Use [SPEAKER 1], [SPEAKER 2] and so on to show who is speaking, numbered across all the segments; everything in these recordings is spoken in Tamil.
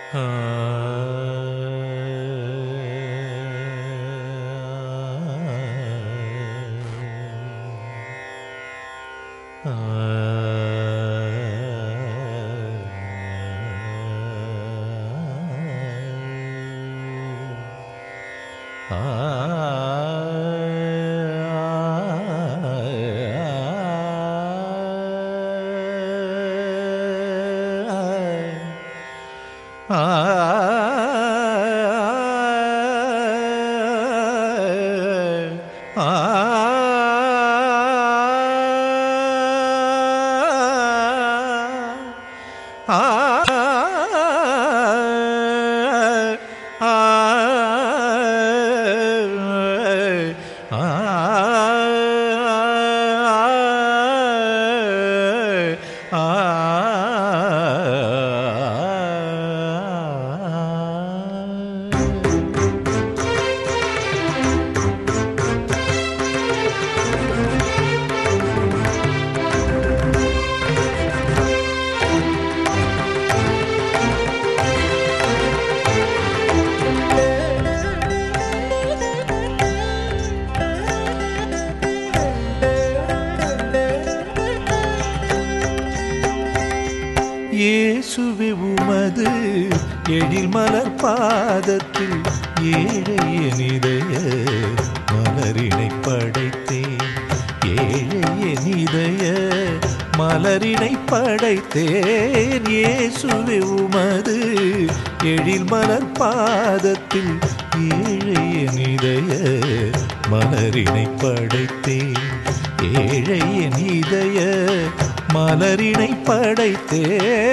[SPEAKER 1] இயேசுவே உமது எழில் மலர் பாதத்தில் ஏழையன் இதய மலரினை படைத்தேன் ஏழையன் இதய மலரினை படைத்தேன் இயேசுவே உமது எழில் மலர் பாதத்தில் ஏழையன் இதய மலரினை படைத்தேன் ஏழையன் இதய மலரினை படைத்தே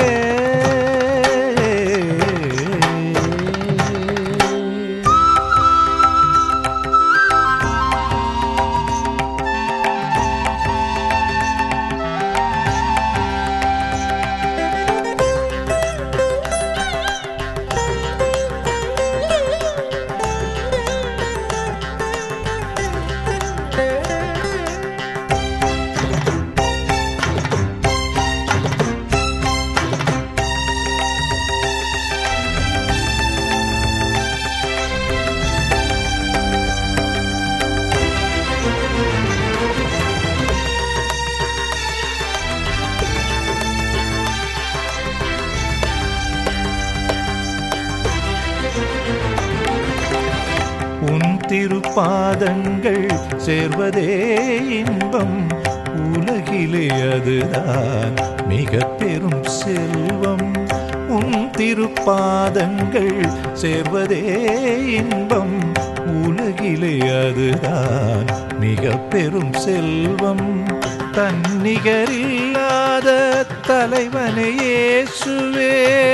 [SPEAKER 1] உன் திருப்பாதங்கள் சேர்வதே இன்பம் உலகிலே அதுதான் மிக பெரும் செல்வம் உன் திருப்பாதங்கள் சேர்வதே இன்பம் உலகிலே அதுதான் மிக பெரும் செல்வம் தன்னிகரில்லாத தலைவனே இயேசுவே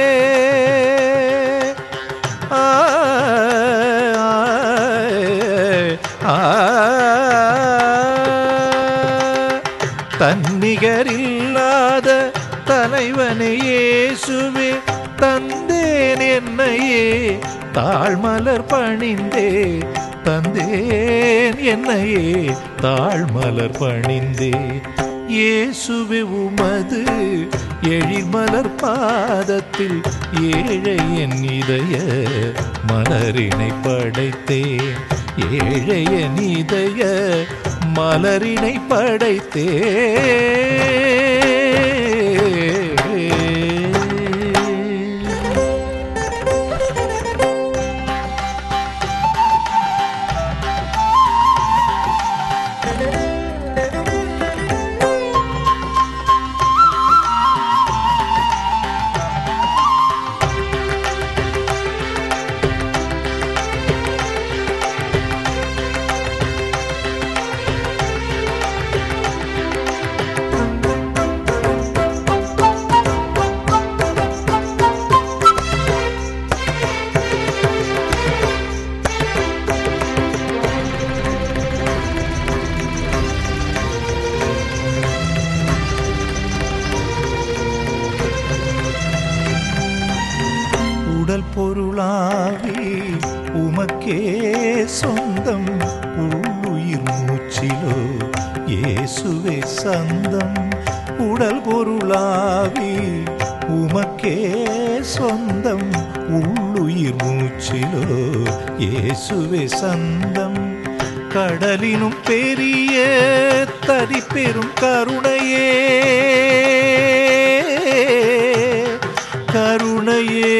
[SPEAKER 1] ஆ ஆ தன்னிகரில்லாத தலைவனே இயேசுவே தந்தேன் என்னையே தாழ்மலர் பணிந்தே தந்தேன் என்னையே தாழ்மலர் பணிந்தே இயேசுவே உமது எழில்மலர் பாதத்தில் ஏழை என் இதய மலரினை படைத்தேன் ஏழை என் இதய மலரினை படைத்தே உடல் பொருளாவி உமக்கே சொந்தம் உள்ளுயிர் மூச்சிலோ இயேசுவே சந்தம் உடல் பொருளாவி உம உமக்கே சொந்தம் உள்ளுயிர் மூச்சிலோ இயேசுவே சந்தம் கடலினும் பெரிய தடி பெரும் கருணையே கருணையே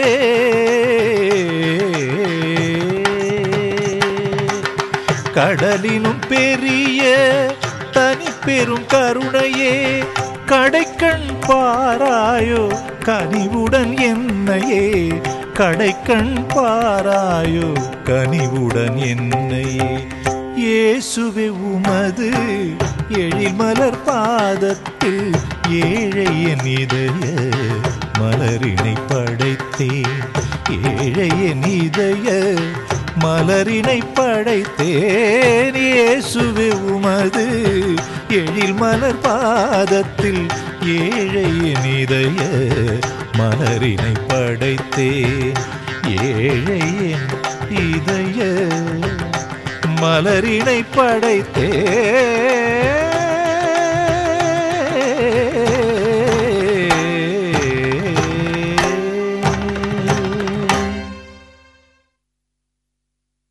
[SPEAKER 1] கடலினும் பெரிய தனி பெரும் கருணையே கடைக்கண் பாராயோ கனிவுடன் என்னையே கடைக்கண் பாராயோ கனிவுடன் என்னையே இயேசுவே உமது எழில்மலர் பாதத்தில் ஏழையன் இதய மலரினை படைத்தேன் ஏழையன் இதய மலரினை படைத்தேன் இயேசுவே உமது எழில் மலர் பாதத்தில் ஏழையின் இதய மலரினை படைத்தேன் ஏழையின் இதய மலரினை படைத்தேன்